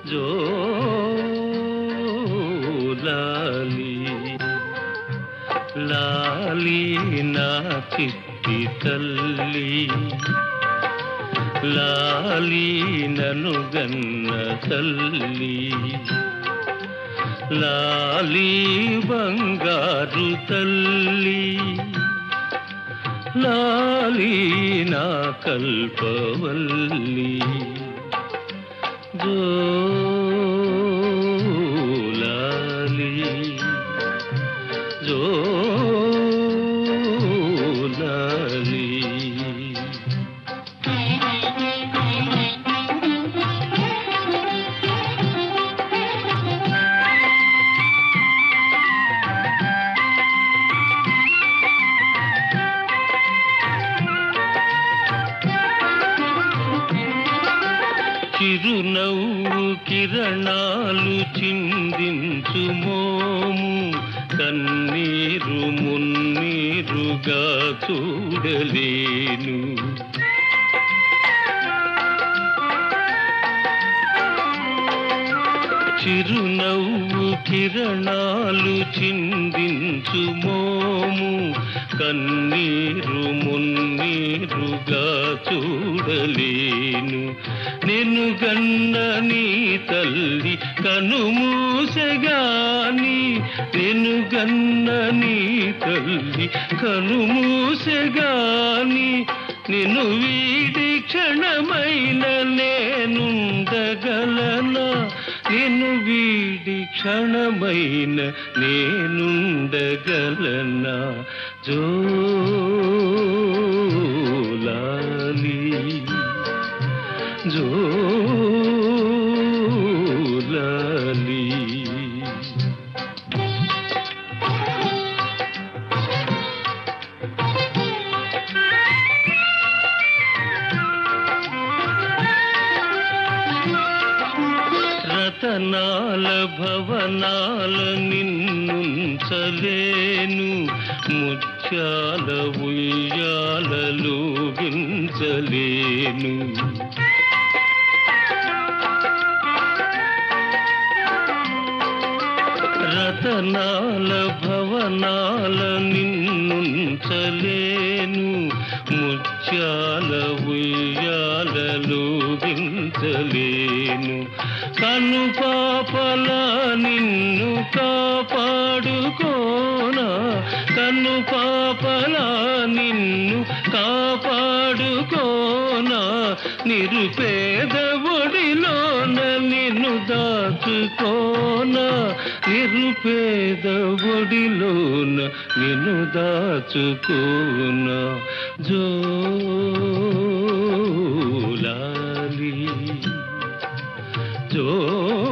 జోలాలి లాలి నా చిట్టి తల్లి లాలి నను గన్న తల్లి లాలి బంగారు తల్లి లాలి నా కల్పవల్లి జోలాలి జోలాలి చిరునవ్వు కిరణాలు చిందించు మోము కన్నీరు మున్నీరుగా చూడలేను చిరునవ్వు కిరణాలు చిందించు మోము కన్నీరు మున్నీరుగా చూడలేను నిన్ను గన్న నీ తల్లి కనుమూసగాని నిన్ను గన్న నీ తల్లి కనుమూసగాని నిన్ను వీడి క్షణమైన నేనుండగలనా నిన్ను వీడి క్షణమైన నేనుండగలనా జోలాలి జోలాలి రతనాల భవనాల నిన్నుంచలేను ముత్యాల ఉయ్యాలలో గించలేను రతనాల భవనాల నిన్నుంచలేను ముత్యాల ఉయ్యాలలో వించలేను కను పాపల నిన్ను కాపాడుకోనా కను పాపల నిన్ను కాపాడుకోనా నిరుపేద ఒడిలోన నిన్ను దాచుకోనా నిరుపేద ఒడిలోన నిన్ను దాచుకోనా జోలాలి జో